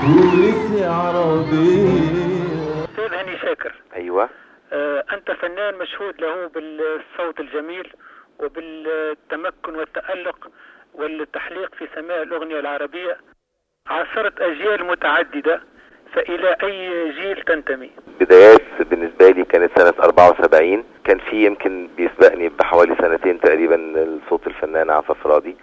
تونسي عربي استاذ هاني شاكر ايوه آه، انت فنان مشهود له بالصوت الجميل وبالتمكن والتألق والتحليق في سماع الأغنية العربية عاصرت أجيال متعددة فإلى أي جيل تنتمي؟ بدايات بالنسبة لي كانت سنة 74 كان في يمكن بيسبقني بحوالي سنتين تقريبا صوت الفنان عفاف راضي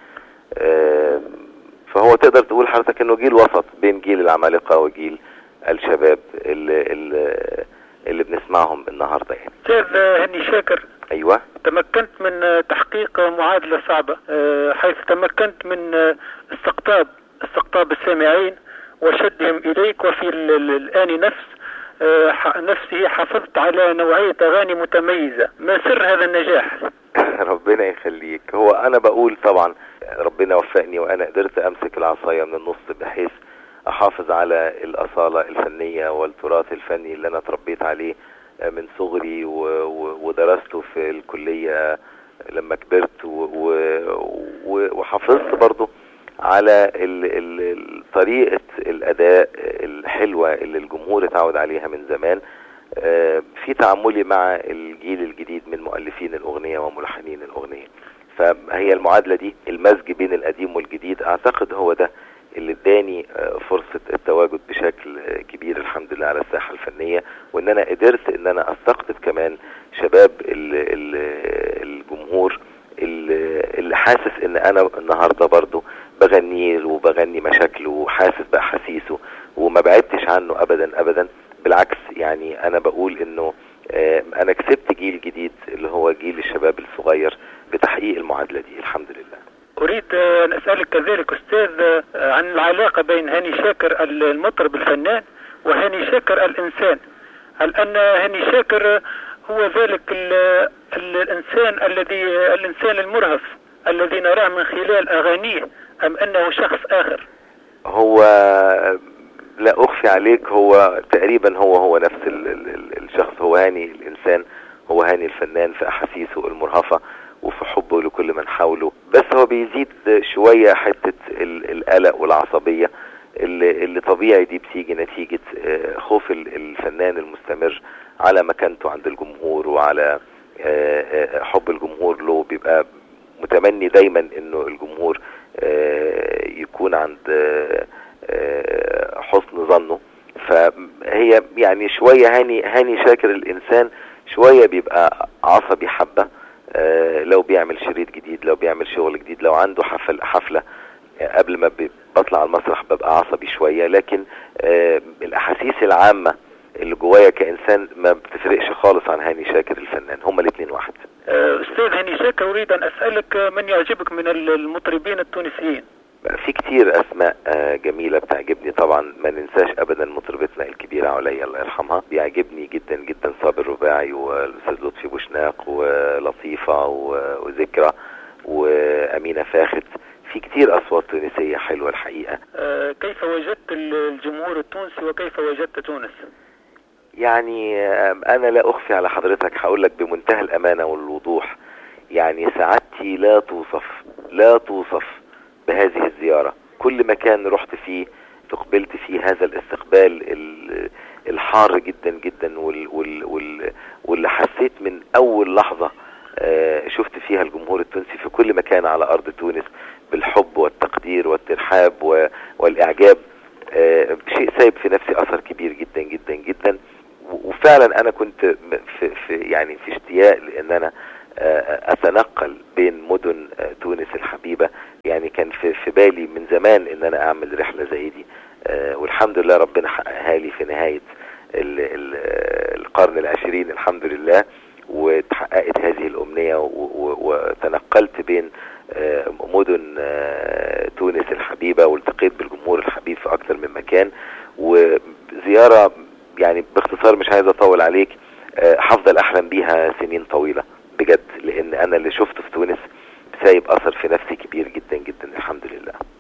آم، فهو تقدر تقول حضرتك انه جيل وسط بين جيل العمالقة وجيل الشباب اللي, اللي, اللي بنسمعهم النهاردة يعني أستاذ هاني شاكر ايوه تمكنت من تحقيق معادلة صعبة آه، حيث تمكنت من استقطاب استقطاب السامعين وشدهم إليك وفي ال- ال- الآن نفس آه، ح- نفسه حافظت على نوعية أغاني متميزة ما سر هذا النجاح؟ ربنا يخليك هو انا بقول طبعا ربنا وفقني وانا قدرت امسك العصاية من النص بحيث احافظ على الاصالة الفنية والتراث الفني اللي انا اتربيت عليه من صغري و- و- ودرسته في الكلية لما كبرت و- و- و- وحافظت برضو على ال- ال- ال- طريقة الأداء الحلوة اللي الجمهور اتعود عليها من زمان آه، في تعاملي مع الجيل الجديد من مؤلفين الأغنية وملحنين الأغنية فهي المعادلة دي المزج بين القديم والجديد أعتقد هو ده اللي اداني آه، فرصة التواجد بشكل آه، كبير الحمد لله على الساحة الفنية وان انا قدرت ان انا استقطب كمان شباب ال ال الجمهور اللي اللي حاسس ان انا النهارده برضو بغني له وبغني مشاكله وحاسس باحاسيسه وما بعدتش عنه ابدا ابدا بالعكس يعني انا بقول انه آه، انا كسبت جيل جديد اللي هو جيل الشباب الصغير بتحقيق المعادله دي الحمد لله أريد آه، أن أسألك كذلك أستاذ آه، عن العلاقة بين هاني شاكر المطرب الفنان وهاني شاكر الإنسان هل أن هاني شاكر هو ذلك ال ال الإنسان الذي الإنسان المرهف الذي نراه من خلال أغانيه أم أنه شخص آخر هو لا اخفي عليك هو تقريبا هو هو نفس ال ال ال الشخص هو هاني الانسان هو هاني الفنان في احاسيسه المرهفه وفي حبه لكل من حوله بس هو بيزيد شويه حته ال- القلق والعصبيه اللي, اللي طبيعي دي بتيجي نتيجه آه، خوف ال- الفنان المستمر على مكانته عند الجمهور وعلى آه، آه، حب الجمهور له بيبقى متمني دايما انه الجمهور آه، يكون عند آه، آه، حسن ظنه فهي يعني شوية هاني هاني شاكر الإنسان شوية بيبقى عصبي حبة آه، لو بيعمل شريط جديد لو بيعمل شغل جديد لو عنده حفل حفلة آه، قبل ما بي- بطلع على المسرح ببقى عصبي شوية لكن آه، الأحاسيس العامة اللي جوايا كإنسان ما بتفرقش خالص عن هاني شاكر الفنان هما الاتنين واحد آه، أستاذ هاني شاكر أريد أن أسألك آه، من يعجبك من المطربين التونسيين في كتير اسماء آه، جميله بتعجبني طبعا ما ننساش ابدا مطربتنا الكبيره عليا الله يرحمها بيعجبني جدا جدا صابر رباعي والاستاذ لطفي بوشناق ولطيفه و- وذكرى وامينه فاخت في كتير اصوات تونسيه حلوه الحقيقه آه، كيف وجدت الجمهور التونسي وكيف وجدت تونس؟ يعني آه، انا لا اخفي على حضرتك هقول لك بمنتهى الامانه والوضوح يعني سعادتي لا توصف لا توصف بهذه الزياره كل مكان رحت فيه استقبلت فيه هذا الاستقبال ال- الحار جدا جدا وال وال وال واللي حسيت من اول لحظه آه، شفت فيها الجمهور التونسي في كل مكان على ارض تونس بالحب والتقدير والترحاب و- والاعجاب آه، شيء سايب في نفسي اثر كبير جدا جدا جدا و- وفعلا انا كنت م- في, في يعني في اشتياق لان انا آه، اتنقل بين مدن آه، تونس الحبيبه يعني كان في في بالي من زمان ان انا اعمل رحله زي دي آه، والحمد لله ربنا حققها لي في نهايه ال- ال- القرن العشرين الحمد لله وتحققت هذه الامنيه و- و- وتنقلت بين آه، مدن آه، تونس الحبيبه والتقيت بالجمهور الحبيب في اكثر من مكان وزياره يعني باختصار مش عايز اطول عليك آه، هفضل احلم بيها سنين طويله بجد لان انا اللي شفته في تونس سايب اثر في نفسي كبير جدا جدا الحمد لله